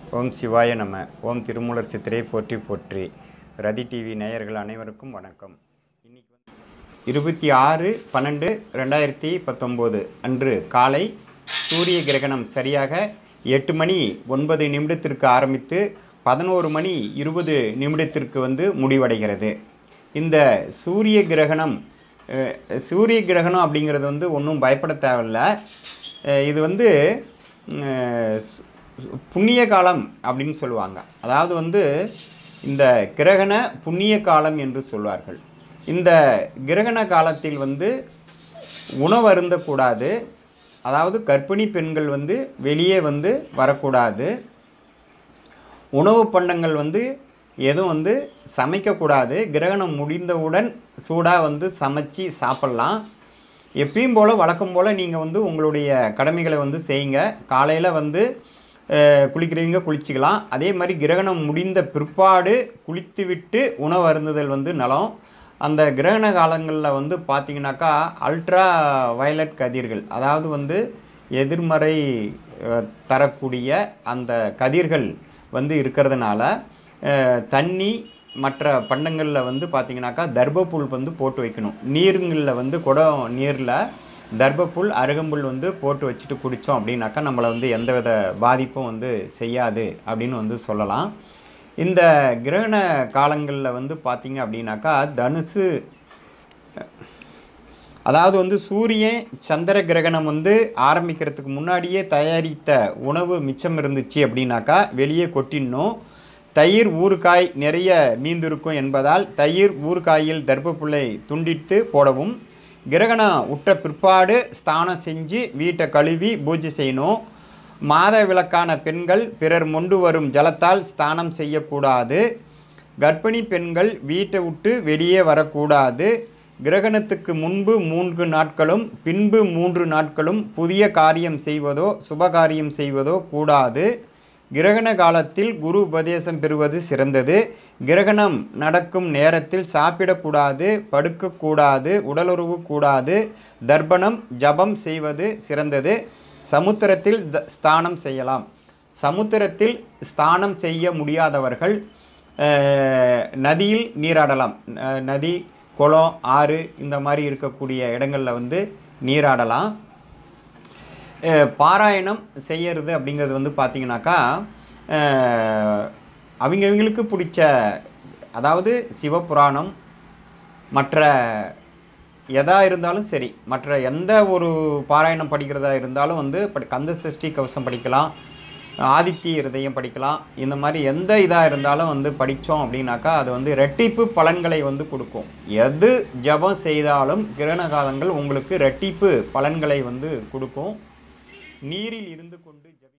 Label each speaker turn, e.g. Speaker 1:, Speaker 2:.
Speaker 1: ஓம் சிவாய நம ஓம் திருமூலர் சித்திரை போற்றி போற்றி ரதி டிவி நேயர்கள் அனைவருக்கும் வணக்கம் இன்னைக்கு வந்து இருபத்தி ஆறு பன்னெண்டு ரெண்டாயிரத்தி பத்தொம்போது அன்று காலை சூரிய கிரகணம் சரியாக எட்டு மணி ஒன்பது நிமிடத்திற்கு ஆரம்பித்து பதினோரு மணி இருபது நிமிடத்திற்கு வந்து முடிவடைகிறது இந்த சூரிய கிரகணம் அஹ், சூரிய கிரகணம் அப்படிங்கிறது வந்து ஒன்றும் பயப்பட தேவையில்ல அஹ், இது வந்து அஹ், சு- புண்ணிய காலம் அப்படின்னு சொல்லுவாங்க அதாவது வந்து இந்த கிரகண புண்ணிய காலம் என்று சொல்வார்கள் இந்த கிரகண காலத்தில் வந்து உணவு அருந்தக்கூடாது அதாவது கர்ப்பிணி பெண்கள் வந்து வெளியே வந்து வரக்கூடாது உணவு பண்டங்கள் வந்து எதுவும் வந்து சமைக்கக்கூடாது கிரகணம் முடிந்தவுடன் சூடாக வந்து சமைச்சு சாப்பிட்லாம் எப்பயும் போல் வழக்கம் போல் நீங்கள் வந்து உங்களுடைய கடமைகளை வந்து செய்யுங்க காலையில் வந்து அஹ், குளிக்கிறவங்க குளிச்சுக்கலாம் அதே மாதிரி கிரகணம் முடிந்த பிற்பாடு குளித்துவிட்டு உணவு அருந்துதல் வந்து நலம் அந்த கிரகண காலங்களில் வந்து பார்த்தீங்கன்னாக்கா அல்ட்ரா வயலட் கதிர்கள் அதாவது வந்து எதிர்மறை அஹ், தரக்கூடிய அந்த கதிர்கள் வந்து இருக்கிறதுனால அஹ், தண்ணி மற்ற பண்டங்களில் வந்து பார்த்தீங்கன்னாக்கா தர்பப்புல் வந்து போட்டு வைக்கணும் நீருங்களில் வந்து குடம் நீரில் தர்பப்புல் அருகம்புல் வந்து போட்டு வச்சுட்டு குடித்தோம் அப்படின்னாக்கா நம்மளை வந்து எந்தவித பாதிப்பும் வந்து செய்யாது அப்படின்னு வந்து சொல்லலாம் இந்த கிரகண காலங்களில் வந்து பார்த்தீங்க அப்படின்னாக்கா தனுசு அதாவது வந்து சூரியன் சந்திர கிரகணம் வந்து ஆரம்பிக்கிறதுக்கு முன்னாடியே தயாரித்த உணவு மிச்சம் இருந்துச்சு அப்படின்னாக்கா வெளியே கொட்டிடணும் தயிர் ஊறுகாய் நிறைய மீந்திருக்கும் என்பதால் தயிர் ஊறுகாயில் தர்ப்பப்புல்லை துண்டித்து போடவும் கிரகணம் உற்ற பிற்பாடு ஸ்தானம் செஞ்சு வீட்டை கழுவி பூஜை செய்யணும் மாத விளக்கான பெண்கள் பிறர் மொண்டு வரும் ஜலத்தால் ஸ்தானம் செய்யக்கூடாது கர்ப்பிணி பெண்கள் வீட்டை விட்டு வெளியே வரக்கூடாது கிரகணத்துக்கு முன்பு மூன்று நாட்களும் பின்பு மூன்று நாட்களும் புதிய காரியம் செய்வதோ சுபகாரியம் செய்வதோ கூடாது கிரகண காலத்தில் குரு உபதேசம் பெறுவது சிறந்தது கிரகணம் நடக்கும் நேரத்தில் சாப்பிடக்கூடாது படுக்கக்கூடாது உடலுறவு கூடாது தர்ப்பணம் ஜபம் செய்வது சிறந்தது சமுத்திரத்தில் த- ஸ்தானம் செய்யலாம் சமுத்திரத்தில் ஸ்தானம் செய்ய முடியாதவர்கள் அஹ், நதியில் நீராடலாம் அஹ், நதி குளம் ஆறு இந்த மாதிரி இருக்கக்கூடிய இடங்களில் வந்து நீராடலாம் அஹ், பாராயணம் செய்யறது அப்படிங்கிறது வந்து பார்த்தீங்கன்னாக்கா அஹ், அவங்கவங்களுக்கு பிடிச்ச அதாவது சிவபுராணம் மற்ற எதா இருந்தாலும் சரி மற்ற எந்த ஒரு பாராயணம் படிக்கிறதா இருந்தாலும் வந்து படி கந்த சஷ்டி கவசம் படிக்கலாம் ஆதித்ய இருதயம் படிக்கலாம் இந்த மாதிரி எந்த இதாக இருந்தாலும் வந்து படித்தோம் அப்படின்னாக்கா அது வந்து ரெட்டிப்பு பலன்களை வந்து கொடுக்கும் எது ஜபம் செய்தாலும் கிரண காலங்கள் உங்களுக்கு ரெட்டிப்பு பலன்களை வந்து கொடுக்கும் நீரில் இருந்து கொண்டு ஜபி